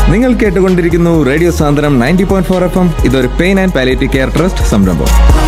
നിങ്ങൾ കേട്ടുകൊണ്ടിരിക്കുന്നു radio Sandram ninety point four F M ഇതൊരു pain and palliative care trust സംരംഭം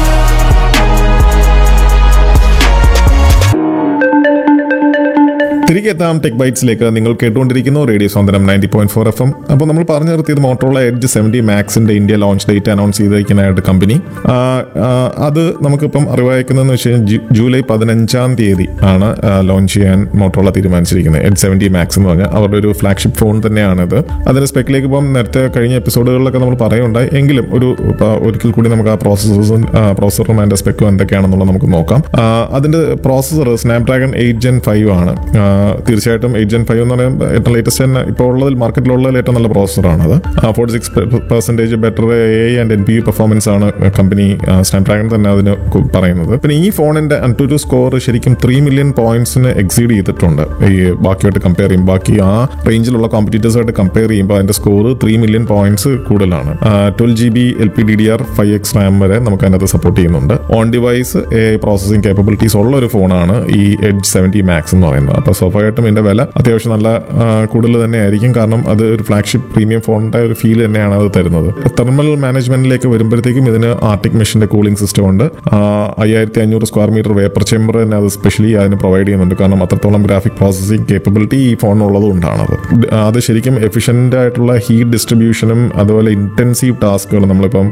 തിരികെ എത്താം ടെക് ബൈറ്റ്സിലേക്ക് നിങ്ങൾ കേട്ടുകൊണ്ടിരിക്കുന്നു റേഡിയോ സ്വന്തം ninety point four F M അപ്പോൾ നമ്മൾ പറഞ്ഞു നിർത്തിയത് മോട്ടോറോള എഡ്ജ് സെവൻറ്റി മാക്സിന്റെ ഇന്ത്യ ലോഞ്ച് ഡേറ്റ് അനൗൺസ് ചെയ്തിരിക്കുന്നതായിട്ട് കമ്പനി ആ, ആ, അത് നമുക്കിപ്പം അറിവായിരിക്കുന്നതെന്ന് വെച്ച് കഴിഞ്ഞാൽ ജൂ- ജൂലൈ പതിനഞ്ചാം തീയതി ആണ് ലോഞ്ച് ചെയ്യാൻ മോട്ടോറോള തീരുമാനിച്ചിരിക്കുന്നത് എഡ്ജ് സെവൻറ്റി മാക്സ് എന്ന് പറഞ്ഞാൽ അവരുടെ ഒരു ഫ്ലാഗ്ഷിപ്പ് ഫോൺ തന്നെയാണിത് അതിന്റെ സ്പെക്കിലേക്ക് ഇപ്പം നേരത്തെ കഴിഞ്ഞ എപ്പിസോഡുകളിലൊക്കെ നമ്മൾ പറയുണ്ടായി എങ്കിലും ഒരു ഇപ്പൊ ഒരിക്കൽ കൂടി നമുക്ക് ആ പ്രോസസ്സേഴ്സും പ്രോസസറും അതിന്റെ സ്പെക്കും എന്തൊക്കെയാണെന്നുള്ളത് നമുക്ക് നോക്കാം ആ, അതിന്റെ processor Snapdragon eight gen five ആണ് ആ, തീർച്ചയായിട്ടും എയ്റ്റ് ജെൻ ഫൈവ് എന്ന് പറയുമ്പോൾ ഏറ്റവും ലേറ്റസ്റ്റ് തന്നെ ഇപ്പോൾ ഉള്ളതിൽ മാർക്കറ്റിലുള്ളതിൽ ഏറ്റവും നല്ല പ്രോസസ്സറാണ് അത് forty six percentage better A and N P performance ആണ് കമ്പനി സ്നാപ്ഡ്രാഗൺ തന്നെ അതിന് കു- പറയുന്നത് പിന്നെ ഈ ഫോണിന്റെ ടു ടു സ്കോർ ശരിക്കും ത്രീ മില്യൺ പോയിന്റ്സിന് എക്സീഡ് ചെയ്തിട്ടുണ്ട് ഈ ബാക്കിയായിട്ട് കമ്പയർ ചെയ്യും ബാക്കി ആ റേഞ്ചിലുള്ള കോമ്പറ്റീറ്റേഴ്സായിട്ട് കമ്പയർ ചെയ്യുമ്പോൾ അതിന്റെ സ്കോർ ത്രീ മില്യൺ പോയിന്റ്സ് കൂടുതലാണ് twelve G B L P D D R five X RAM വരെ നമുക്ക് അതിനകത്ത് സപ്പോർട്ട് ചെയ്യുന്നുണ്ട് on device A processing capabilities ഉള്ള ഒരു ഫോണാണ് ഈ എഡ്ജ് സെവൻറ്റി മാക്സ് എന്ന് പറയുന്നത് അപ്പോൾ സ്വാഭാവികമായിട്ടും ഇതിന്റെ വില അത്യാവശ്യം നല്ല ആ, കൂടുതൽ തന്നെ ആയിരിക്കും കാരണം അത് ഒരു ഫ്ലാഗ്ഷിപ്പ് പ്രീമിയം ഫോണിന്റെ ഒരു ഫീൽ തന്നെയാണ് അത് തരുന്നത് തെർമൽ മാനേജ്മെന്റിലേക്ക് വരുമ്പോഴത്തേക്കും ഇതിന് ആർട്ടിക് മെഷീന്റെ കൂളിംഗ് സിസ്റ്റം ഉണ്ട് അയ്യായിരത്തി അഞ്ഞൂറ് സ്ക്വയർ മീറ്റർ വേപ്പർ ചേമ്പർ തന്നെ അത് സ്പെഷ്യലി അതിന് പ്രൊവൈഡ് ചെയ്യുന്നുണ്ട് കാരണം അത്രത്തോളം ഗ്രാഫിക് പ്രോസസ്സിംഗ് കേപ്പബിലിറ്റി ഈ ഫോണിനുള്ളത് കൊണ്ടാണത് അത് ശരിക്കും എഫിഷ്യന്റ് ആയിട്ടുള്ള ഹീറ്റ് ഡിസ്ട്രിബ്യൂഷനും അതുപോലെ ഇന്റൻസീവ് ടാസ്കുകൾ നമ്മളിപ്പം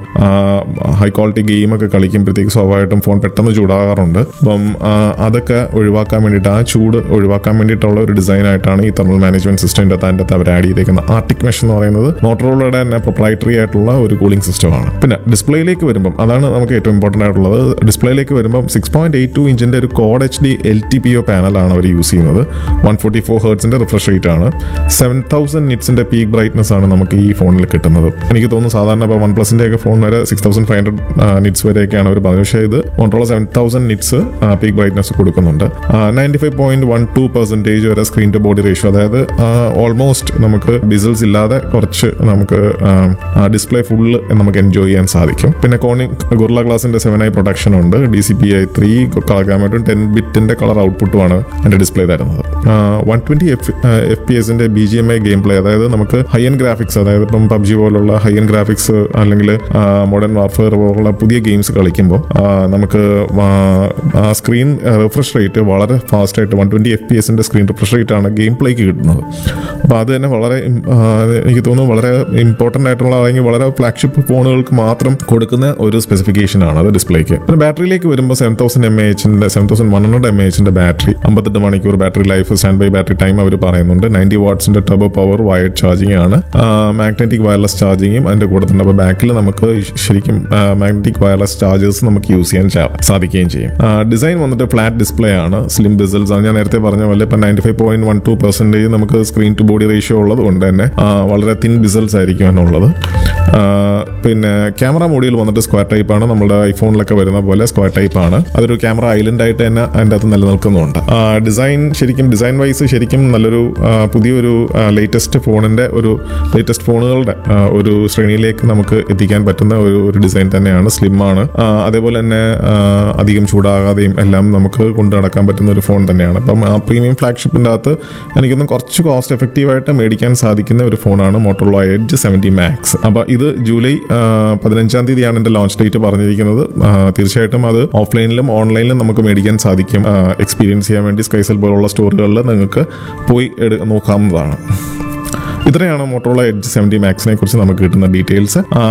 ഹൈ ക്വാളിറ്റി ഗെയിമൊക്കെ കളിക്കുമ്പോഴത്തേക്ക് സ്വാഭാവികമായിട്ടും ഫോൺ പെട്ടെന്ന് ചൂടാകാറുണ്ട് അപ്പം ആ, അതൊക്കെ ഒഴിവാക്കാൻ വേണ്ടിയിട്ട് ആ ചൂട് ഒഴിവാക്കാൻ വേണ്ടിയിട്ടുള്ള ഒരു ഡിസൈൻ ആയിട്ടാണ് ഈ തെർമൽ മാനേജ്മെന്റ് സിസ്റ്റത്തിന്റെ അതിൻ്റെ അകത്ത് അവർ ആഡ് ചെയ്തേക്കുന്ന ആർട്ടിക് മെഷ് എന്ന് പറയുന്നത് മോട്ടറോളയുടെ തന്നെ പ്രൊപ്രൈറ്ററി ആയിട്ടുള്ള ഒരു കൂളിംഗ് സിസ്റ്റമാണ് പിന്നെ ഡിസ്പ്ലേയിലേക്ക് വരുമ്പം അതാണ് നമുക്ക് ഏറ്റവും ഇമ്പോർട്ടൻ്റ് ആയിട്ടുള്ളത് ഡിസ്പ്ലേയിലേക്ക് വരുമ്പം സിക്സ് പോയിന്റ് എയ്റ്റ് ടു ഇഞ്ചിന്റെ ഒരു quad H D L T P O പാനലാണ് അവർ യൂസ് ചെയ്യുന്നത് വൺ ഫോർട്ടി ഫോർ ഹേർട്സിന്റെ റിഫ്രഷ് റേറ്റ് ആണ് സെവൻ തൗസൻഡ് നിറ്റ്സിന്റെ പീക്ക് ബ്രൈറ്റ്നസ് ആണ് നമുക്ക് ഈ ഫോണിൽ കിട്ടുന്നത് എനിക്ക് തോന്നുന്നു സാധാരണ ഇപ്പോൾ വൺ പ്ലസിന്റെ ഒക്കെ ഫോൺ വരെ six thousand five hundred nits വരെയൊക്കെയാണ് അവർ പറഞ്ഞത് പക്ഷേ ഇത് Motorola seven thousand nits peak brightness കൊടുക്കുന്നുണ്ട് ninety five point one two percentage വരെ സ്ക്രീൻ ടു ബോഡി റേഷ്യോ അതായത് ഓൾമോസ്റ്റ് നമുക്ക് ബിസിൽസ് ഇല്ലാതെ കുറച്ച് നമുക്ക് ഡിസ്പ്ലേ ഫുള്ള് നമുക്ക് എൻജോയ് ചെയ്യാൻ സാധിക്കും പിന്നെ കോണി ഗുർല ഗ്ലാസിന്റെ സെവൻ ഐ പ്രൊഡക്ഷൻ ഉണ്ട് D C P I three colour ഗാമറ്റും ടെൻ ബിറ്റിന്റെ കളർ ഔട്ട്പുട്ടുമാണ് അതിന്റെ ഡിസ്പ്ലേ തരുന്നത് one twenty F F P എസിന്റെ B G M I game play അതായത് നമുക്ക് ഹൈ എൻ ഗ്രാഫിക്സ് അതായത് ഇപ്പം പബ്ജി പോലുള്ള ഹൈ എൻ ഗ്രാഫിക്സ് അല്ലെങ്കിൽ മോഡേൺ വാർഫെയർ പോലുള്ള പുതിയ ഗെയിംസ് കളിക്കുമ്പോൾ നമുക്ക് സ്ക്രീൻ റിഫ്രഷ് റേറ്റ് വളരെ ഫാസ്റ്റ് ആയിട്ട് വൺ ട്വന്റി എഫ് പി എസിന്റെ സ്ക്രീൻ റിഫ്രഷ് റേറ്റ് ആണ് ഗെയിം പ്ലേക്ക് കിട്ടുന്നത് അപ്പോൾ അത് തന്നെ വളരെ ഉം, ആ, എനിക്ക് തോന്നുന്നു വളരെ ഇമ്പോർട്ടൻ്റ് ആയിട്ടുള്ള അല്ലെങ്കിൽ വളരെ ഫ്ലാഗ്ഷിപ്പ് ഫോണുകൾക്ക് മാത്രം കൊടുക്കുന്ന ഒരു സ്പെസിഫിക്കേഷൻ ആണ് അത് ഡിസ്പ്ലേക്ക് പിന്നെ ബാറ്ററിയിലേക്ക് വരുമ്പോൾ സെവൻ തൗസൻഡ് എം എച്ചിന്റെ seven thousand one hundred M എച്ചിന്റെ ബാറ്ററി അമ്പത്തെട്ട് മണിക്കൂർ battery life standby battery time അവർ പറയുന്നുണ്ട് നയൻറ്റി വാട്ട്സിന്റെ ടർബോ പവർ വയർഡ് ചാർജിങ് ആണ് മാഗ്നറ്റിക് വയർലെസ് ചാർജിങ്ങും അതിന്റെ കൂടെ തന്നെ അപ്പോൾ ബാക്കിൽ നമുക്ക് ശരിക്കും മാഗ്നറ്റിക് വയർലെസ് ചാർജേഴ്സ് നമുക്ക് യൂസ് ചെയ്യാൻ ചാ- സാധിക്കുകയും ചെയ്യും ഡിസൈൻ വന്നിട്ട് ഫ്ലാറ്റ് ഡിസ്പ്ലേ ആണ് സ്ലിം ബിസൽസ് ആണ് ഞാൻ നേരത്തെ പറഞ്ഞ പോലെ ഇപ്പം ninety five point one two percentage നമുക്ക് സ്ക്രീൻ ടു ബോഡി റേഷ്യോ ഉള്ളത് കൊണ്ട് തന്നെ ആ, വളരെ തിൻ ബിസൽസ് ആയിരിക്കും എന്നുള്ളത് ആ, പിന്നെ ക്യാമറ മോഡിയിൽ വന്നിട്ട് സ്ക്വയർ ടൈപ്പ് ആണ് നമ്മുടെ ഐഫോണിലൊക്കെ വരുന്ന പോലെ സ്ക്വയർ ടൈപ്പ് ആണ് അതൊരു ക്യാമറ ഐലൻഡ് ആയിട്ട് തന്നെ അതിൻ്റെ അകത്ത് നിലനിൽക്കുന്നുണ്ട് ഡിസൈൻ ശരിക്കും ഡിസൈൻ വൈസ് ശരിക്കും നല്ലൊരു ആ, പുതിയൊരു ലേറ്റസ്റ്റ് ഫോണിന്റെ ഒരു ലേറ്റസ്റ്റ് ഫോണുകളുടെ ആ, ഒരു ശ്രേണിയിലേക്ക് നമുക്ക് എത്തിക്കാൻ പറ്റുന്ന ഒരു ഒരു ഡിസൈൻ തന്നെയാണ് സ്ലിം ആണ് ആ, അതേപോലെ തന്നെ ആ, അധികം ചൂടാകാതെയും എല്ലാം നമുക്ക് കൊണ്ടു നടക്കാൻ പറ്റുന്ന ഒരു ഫോൺ തന്നെയാണ് അപ്പം ആ പ്രീമിയം ഫ്ലാഗ്ഷിപ്പിൻ്റെ അകത്ത് എനിക്കൊന്നും കുറച്ച് കോസ്റ്റ് എഫക്റ്റീവായിട്ട് മേടിക്കാൻ സാധിക്കുന്ന ഒരു ഫോണാണ് മോട്ടോറോള എഡ്ജ് സെവൻറ്റി മാക്സ് അപ്പോൾ ഇത് ജൂലൈ ആ, പതിനഞ്ചാം തീയതിയാണ് എൻ്റെ ലോഞ്ച് ഡേറ്റ് പറഞ്ഞിരിക്കുന്നത് ആ, തീർച്ചയായിട്ടും അത് ഓഫ്ലൈനിലും ഓൺലൈനിലും നമുക്ക് മേടിക്കാൻ സാധിക്കും എക്സ്പീരിയൻസ് ചെയ്യാൻ വേണ്ടി സ്കൈസൽ പോലുള്ള സ്റ്റോറുകളിൽ നിങ്ങൾക്ക് പോയി എടു നോക്കാവുന്നതാണ് ഇത്രയാണ് മോട്ടോറോള എഡ്ജ് സെവൻറ്റി മാക്സിനെ കുറിച്ച് നമുക്ക് കിട്ടുന്ന ഡീറ്റെയിൽസ്